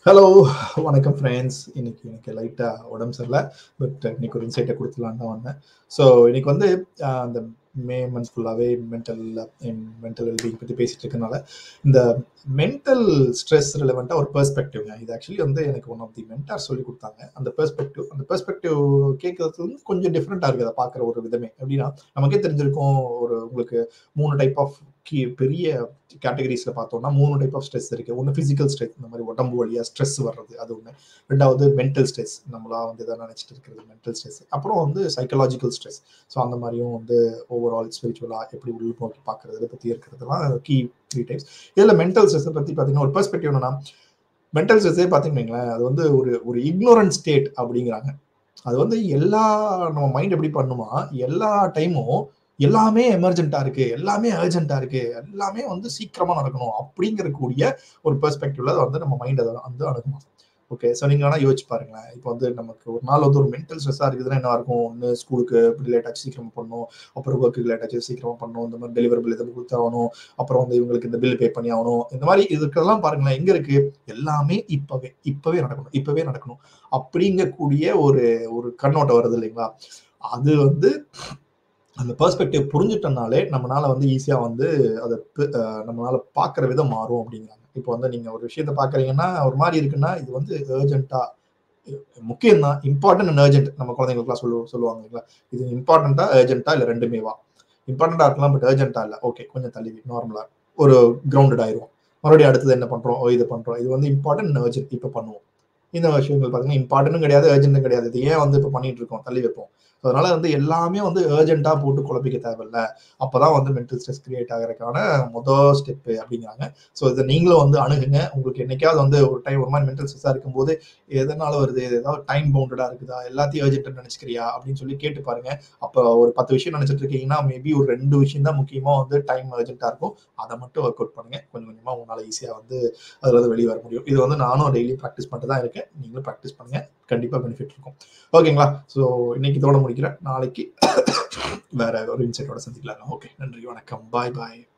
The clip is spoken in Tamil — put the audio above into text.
ஹலோ வணக்கம் ஃப்ரெண்ட்ஸ் இன்னைக்கு எனக்கு லைட்டாக உடம்பு சரியில்லை பட் இன்னைக்கு ஒரு இன்சைட்டை கொடுத்துலான்னு தான் வந்தேன் ஸோ இன்னைக்கு வந்து ஆஹ், அந்த மே மந்த் ஃபுல்லாகவே மென்டல் மென்டல் வெல்பீங் பற்றி பேசிட்டு இருக்கனால இந்த மென்டல் ஸ்ட்ரெஸ் ரிலவெண்ட்டாக ஒரு பெர்ஸ்பெக்டிவ்ங்க இது ஆக்சுவலி வந்து எனக்கு ஒன் ஆஃப் தி மென்டார் சொல்லி கொடுத்தாங்க அந்த பெர்ஸ்பெக்டிவ் அந்த பெர்ஸ்பெக்டிவ் கேட்கறது வந்து கொஞ்சம் டிஃப்ரெண்ட்டாக இருக்குது அதை பார்க்குற ஒரு விதமே எப்படின்னா நமக்கே தெரிஞ்சிருக்கும் ஒரு உங்களுக்கு மூணு டைப் ஆஃப் கீ பெரிய கேட்டகரிஸில் பார்த்தோம்னா மூணு டைப் ஆஃப் ஸ்ட்ரெஸ் இருக்கு ஒன்று ஃபிசிக்கல் ஸ்ட்ரெஸ் இந்த மாதிரி உடம்பு வழியாக ஸ்ட்ரெஸ் வர்றது அது ஒன்று ரெண்டாவது மென்டல் ஸ்ட்ரெஸ் நம்மளா வந்து இதை நினச்சிட்டு இருக்கிறது மென்டல் ஸ்ட்ரெஸ் அப்புறம் வந்து சைக்கலாஜிக்கல் ஸ்ட்ரெஸ் ஸோ அந்த மாதிரியும் வந்து ஓவரால் ஸ்பிரிச்சுவலாக எப்படி உள் நோக்கி பார்க்கறது இதை பற்றி இருக்கிறதுலாம் கீ த்ரீ டைப்ஸ் இதில் மென்டல் ஸ்ட்ரெஸ்ஸை பற்றி பார்த்தீங்கன்னா ஒரு பெர்ஸ்பெக்டிவ் என்னன்னா மென்டல் ஸ்ட்ரெஸ்ஸே பார்த்தீங்கன்னா அது வந்து ஒரு ஒரு இக்னோரன்ட் ஸ்டேட் அப்படிங்கிறாங்க அது வந்து எல்லா நம்ம மைண்ட் எப்படி பண்ணுமா எல்லா டைமும் எல்லாமே எமர்ஜென்ட்டா இருக்கு எல்லாமே அர்ஜென்ட்டா இருக்கு எல்லாமே வந்து சீக்கிரமா நடக்கணும் அப்படிங்கிற கூடிய ஒரு பெர்ஸ்பெக்டிவ்ல வந்து நம்ம மைண்ட் அதை வந்து அணுகுமா ஓகே ஸோ நீங்க வேணா யோசிச்சு பாருங்களேன் இப்போ வந்து நமக்கு ஒரு நாள் வந்து ஒரு மென்டல் ஸ்ட்ரெஸ்ஸாக இருக்குதுன்னா என்ன இருக்கும் ஒன்று ஸ்கூலுக்கு இப்படி லேட் ஆச்சு சீக்கிரமா பண்ணணும் அப்புறம் ஒர்க்குக்கு லேட் ஆச்சு சீக்கிரமா பண்ணணும் இந்த மாதிரி டெலிவரி பில் எதுவும் கொடுத்தாகணும் அப்புறம் வந்து இவங்களுக்கு இந்த பில் பே பண்ணி ஆகணும் இந்த மாதிரி இதுக்கெல்லாம் பாருங்களேன் எங்க இருக்கு எல்லாமே இப்பவே இப்பவே நடக்கணும் இப்பவே நடக்கணும் அப்படிங்கக்கூடிய ஒரு ஒரு கண்ணோட்டம் வருது இல்லைங்களா அது வந்து அந்த பெர்ஸ்பெக்டிவ் புரிஞ்சுட்டனாலே நம்மளால வந்து ஈஸியாக வந்து அதை பு- அஹ் நம்மளால பார்க்குற விதம் மாறும் அப்படிங்கிறாங்க இப்போ வந்து நீங்கள் ஒரு விஷயத்த பார்க்குறீங்கன்னா ஒரு மாதிரி இருக்குன்னா இது வந்து ஏர்ஜென்ட்டா முக்கியம் தான் இம்பார்ட்டன்ட் அண்ட் அர்ஜென்ட் நம்ம குழந்தைங்களுக்குலாம் சொல்லு சொல்லுவாங்க இல்லைங்களா இது இம்பார்ட்டண்ட்டா ஏர்ஜென்ட்டா இல்லை ரெண்டுமேவா இம்பார்ட்டண்டா இருக்கலாம் பட் ஏர்ஜென்ட்டா இல்லை ஓகே கொஞ்சம் தள்ளி நார்மலா ஒரு கிரவுண்டட் ஆயிரும் மறுபடியும் அடுத்தது என்ன பண்றோம் ஓ, இது பண்றோம் இது வந்து இம்பார்ட்டன்ட் அர்ஜென்ட் இப்போ பண்ணுவோம் இந்த விஷயங்கள் பார்த்தீங்கன்னா இம்பார்ட்டன்ட்டும் கிடையாது அர்ஜென்ட்டும் கிடையாது இது ஏன் வந்து இப்போ பண்ணிட்டு இருக்கோம் தள்ளி வைப்போம் So, அதனால வந்து எல்லாமே வந்து அர்ஜென்ட்டா போட்டு குழப்பிக்க தேவையில்ல அப்பதான் வந்து மென்டல் ஸ்ட்ரெஸ் கிரியேட் ஆகிறதுக்கான மொதல் ஸ்டெப் அப்படிங்கிறாங்க ஸோ இதை நீங்களும் வந்து அணுகுங்க உங்களுக்கு என்னைக்காவது வந்து ஒரு டைம் ஒரு மாதிரி மென்டல் ஸ்ட்ரெஸ்ஸாக இருக்கும்போது எதனால வருது இது ஏதாவது டைம் பவுண்டடா இருக்குதா எல்லாத்தையும் அர்ஜென்ட் நினைச்சுக்கிறியா அப்படின்னு சொல்லி கேட்டு பாருங்க அப்போ ஒரு பத்து விஷயம் நினைச்சிட்டு இருக்கீங்கன்னா மேபி ஒரு ரெண்டு விஷயம் தான் முக்கியமா வந்து டைம் அர்ஜென்ட்டா இருக்கும் அதை மட்டும் ஒர்க் அவுட் பண்ணுங்க கொஞ்சம் கொஞ்சமா உங்களால ஈஸியா வந்து அதுல இருந்து வெளியே வர முடியும் இது வந்து நானும் டெய்லி ப்ராக்டிஸ் பண்ணிட்டு தான் இருக்கேன் நீங்களும் ப்ராக்டிஸ் பண்ணுங்க கண்டிப்பா பெனிஃபிட் இருக்கும் ஓகேங்களா ஸோ இன்னைக்கு இதோட முடிக்கிறேன் நாளைக்கு வேற ஒரு இன்சைட்டோட சந்திக்கலாம் ஓகே நன்றி வணக்கம் பாய் பாய்